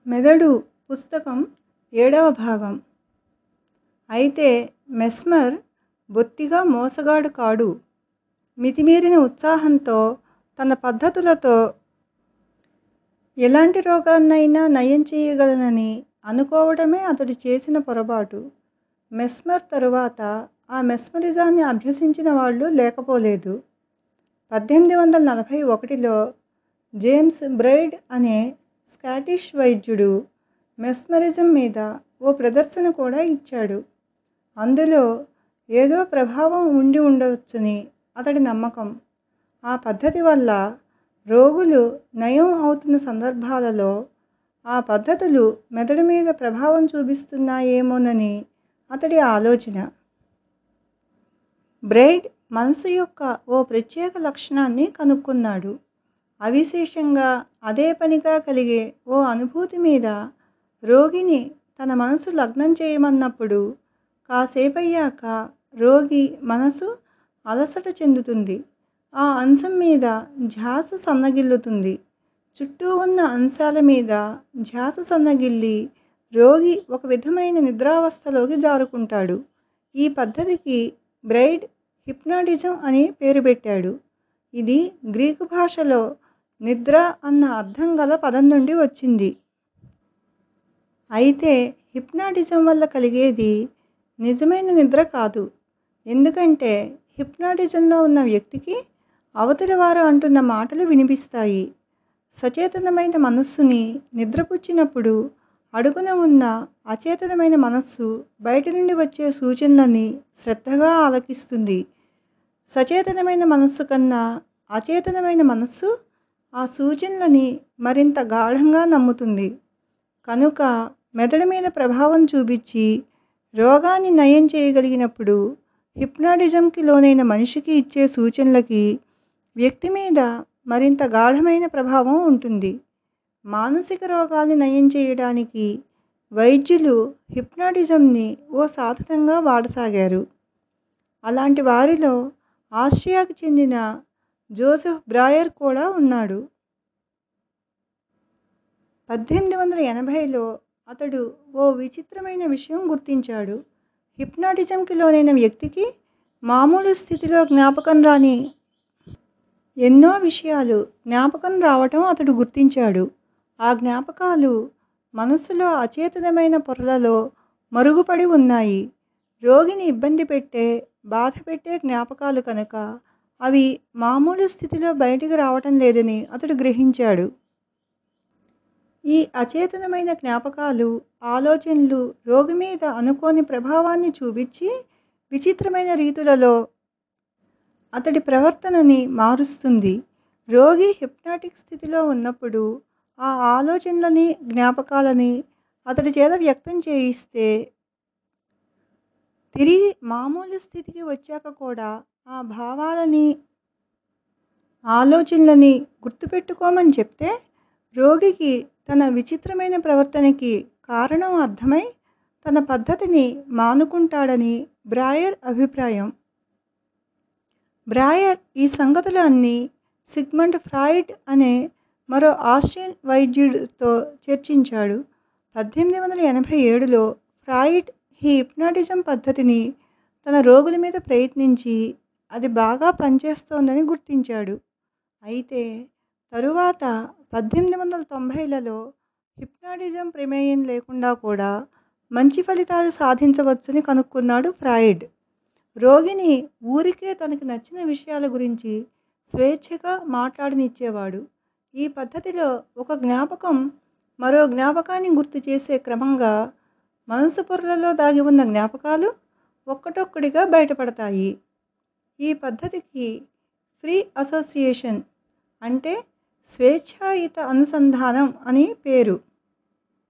మెదడు పుస్తకం ఏడవ భాగం అయితే మెస్మర్ బొత్తిగా మోసగాడు కాడు మితిమీరిన ఉత్సాహంతో తన పద్ధతులతో ఎలాంటి రోగాన్నైనా నయం చేయగలనని అనుకోవడమే అతడు చేసిన పొరపాటు మెస్మర్ తరువాత ఆ మెస్మరిజాన్ని అభ్యసించిన వాళ్ళు లేకపోలేదు పద్దెనిమిది వందల నలభై ఒకటిలో జేమ్స్ బ్రైడ్ అనే స్కాటిష్ వైద్యుడు మెస్మరిజం మీద ఓ ప్రదర్శన కూడా ఇచ్చాడు అందులో ఏదో ప్రభావం ఉండి ఉండవచ్చని అతడి నమ్మకం ఆ పద్ధతి వల్ల రోగులు నయం అవుతున్న సందర్భాలలో ఆ పద్ధతులు మెదడు మీద ప్రభావం చూపిస్తున్నాయేమోనని అతడి ఆలోచన బ్రైడ్ మనసు యొక్క ఓ ప్రత్యేక లక్షణాన్ని కనుక్కున్నాడు అవిశేషంగా అదే పనిగా కలిగే ఓ అనుభూతి మీద రోగిని తన మనసు లగ్నం చేయమన్నప్పుడు కాసేపయ్యాక రోగి మనసు అలసట చెందుతుంది ఆ అంశం మీద ధ్యాస సన్నగిల్లుతుంది చుట్టూ ఉన్న అంశాల మీద ధ్యాస సన్నగిల్లి రోగి ఒక విధమైన నిద్రావస్థలోకి జారుకుంటాడు ఈ పద్ధతికి బ్రైడ్ హిప్నాటిజం అని పేరు పెట్టాడు ఇది గ్రీకు భాషలో నిద్ర అన్న అర్థం గల పదం నుండి వచ్చింది అయితే హిప్నాటిజం వల్ల కలిగేది నిజమైన నిద్ర కాదు ఎందుకంటే హిప్నాటిజంలో ఉన్న వ్యక్తికి అవతలి వారు అంటున్న మాటలు వినిపిస్తాయి సచేతనమైన మనస్సుని నిద్రపుచ్చినప్పుడు అడుగున ఉన్న అచేతనమైన మనస్సు బయట నుండి వచ్చే సూచనలని శ్రద్ధగా ఆలకిస్తుంది సచేతనమైన మనస్సు కన్నా అచేతనమైన మనస్సు ఆ సూచనలని మరింత గాఢంగా నమ్ముతుంది కనుక మెదడు మీద ప్రభావం చూపించి రోగాన్ని నయం చేయగలిగినప్పుడు హిప్నాటిజంకి లోనైన మనిషికి ఇచ్చే సూచనలకి వ్యక్తి మీద మరింత గాఢమైన ప్రభావం ఉంటుంది మానసిక రోగాల్ని నయం చేయడానికి వైద్యులు హిప్నాటిజంని ఓ సాధనంగా వాడసాగారు అలాంటి వారిలో ఆస్ట్రియాకు చెందిన జోసెఫ్ బ్రాయర్ కూడా ఉన్నాడు పద్దెనిమిది వందల ఎనభైలో అతడు ఓ విచిత్రమైన విషయం గుర్తించాడు హిప్నాటిజంకి లోనైన వ్యక్తికి మామూలు స్థితిలో జ్ఞాపకం రాని ఎన్నో విషయాలు జ్ఞాపకం రావటం అతడు గుర్తించాడు ఆ జ్ఞాపకాలు మనస్సులో అచేతనమైన పొరలలో మరుగుపడి ఉన్నాయి రోగిని ఇబ్బంది పెట్టే బాధ పెట్టే జ్ఞాపకాలు కనుక అవి మామూలు స్థితిలో బయటికి రావటం లేదని అతడు గ్రహించాడు ఈ అచేతనమైన జ్ఞాపకాలు ఆలోచనలు రోగి మీద అనుకోని ప్రభావాన్ని చూపించి విచిత్రమైన రీతులలో అతడి ప్రవర్తనని మారుస్తుంది రోగి హిప్నాటిక్ స్థితిలో ఉన్నప్పుడు ఆ ఆలోచనలని జ్ఞాపకాలని అతడి చేత వ్యక్తం చేయిస్తే తిరిగి మామూలు స్థితికి వచ్చాక కూడా ఆ భావాలని ఆలోచనలని గుర్తుపెట్టుకోమని చెప్తే రోగికి తన విచిత్రమైన ప్రవర్తనకి కారణం అర్థమై తన పద్ధతిని మానుకుంటాడని బ్రాయర్ అభిప్రాయం బ్రాయర్ ఈ సంగతులు అన్నీ సిగ్మండ్ ఫ్రాయిడ్ అనే మరో ఆస్ట్రియన్ వైద్యుడితో చర్చించాడు పద్దెనిమిది వందల ఎనభై ఏడులో ఫ్రాయిడ్ ఈ హిప్నాటిజం పద్ధతిని తన రోగుల మీద ప్రయత్నించి అది బాగా పనిచేస్తోందని గుర్తించాడు అయితే తరువాత పద్దెనిమిది వందల తొంభైలలో హిప్నాటిజం ప్రమేయం లేకుండా కూడా మంచి ఫలితాలు సాధించవచ్చని కనుక్కున్నాడు ఫ్రాయిడ్ రోగిని ఊరికే తనకి నచ్చిన విషయాల గురించి స్వేచ్ఛగా మాట్లాడనిచ్చేవాడు ఈ పద్ధతిలో ఒక జ్ఞాపకం మరో జ్ఞాపకాన్ని గుర్తు చేసే క్రమంగా మనసు పొరలలో దాగి ఉన్న జ్ఞాపకాలు ఒక్కటొక్కడిగా బయటపడతాయి ఈ పద్ధతికి ఫ్రీ అసోసియేషన్ అంటే స్వేచ్ఛాయుత అనుసంధానం అని పేరు